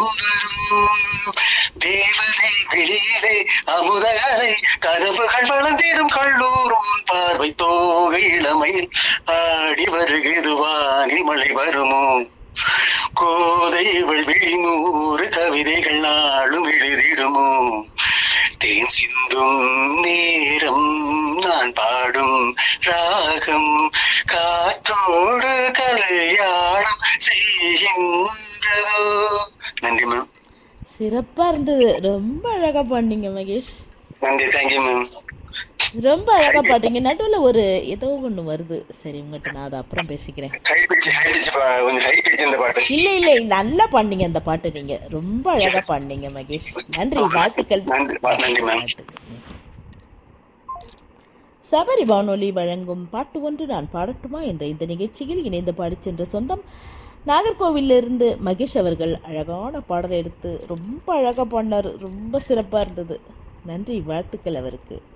வரும் தேவனை வெளியிலே அமுதகலை கனவுகள் வளர்ந்திடும் கல்லூரும் பார்வை தோகை இளமையில் ஆடி வருகிறது வானில் மழை வருமோ கோதை இவள் விழிநூறு கவிதைகள் நாளும் எழுதிடுமோ தேன் சிந்தும் நேரம் நான் பாடும் ராகம் காற்றோடு கல்யாணம் செய்கின்றதோ நன்றி மேம் சிறப்பா இருந்தது ரொம்ப அழகா பாடினீங்க மகேஷ் நன்றி தேங்க்யூ மேம் ரொம்ப அழகா பாடுறீங்க நடுவுல ஒரு ஏதோ ஒண்ணு வருது சரி உங்ககிட்ட நான் அதை அப்புறம் பேசிக்கிறேன் ஹை பிச் ஹை பிச் கொஞ்சம் ஹை பிச் இந்த பாட்டு இல்ல இல்ல நல்லா பாடுனீங்க அந்த பாட்டு நீங்க ரொம்ப அழகா பாடுனீங்க மகேஷ் நன்றி வாழ்த்துக்கள் நன்றி நன்றி மேம் வாழ்த்துக்கள். சபரி வானொலி வழங்கும் பாட்டு ஒன்று நான் பாடட்டுமா என்ற இந்த நிகழ்ச்சியில் இணைந்து பாடிச் சென்ற சொந்தம் நாகர்கோவிலிருந்து மகேஷ் அவர்கள் அழகான பாடலை எடுத்து ரொம்ப அழகாக பாடினார் ரொம்ப சிறப்பாக இருந்தது நன்றி வாழ்த்துக்கள் அவருக்கு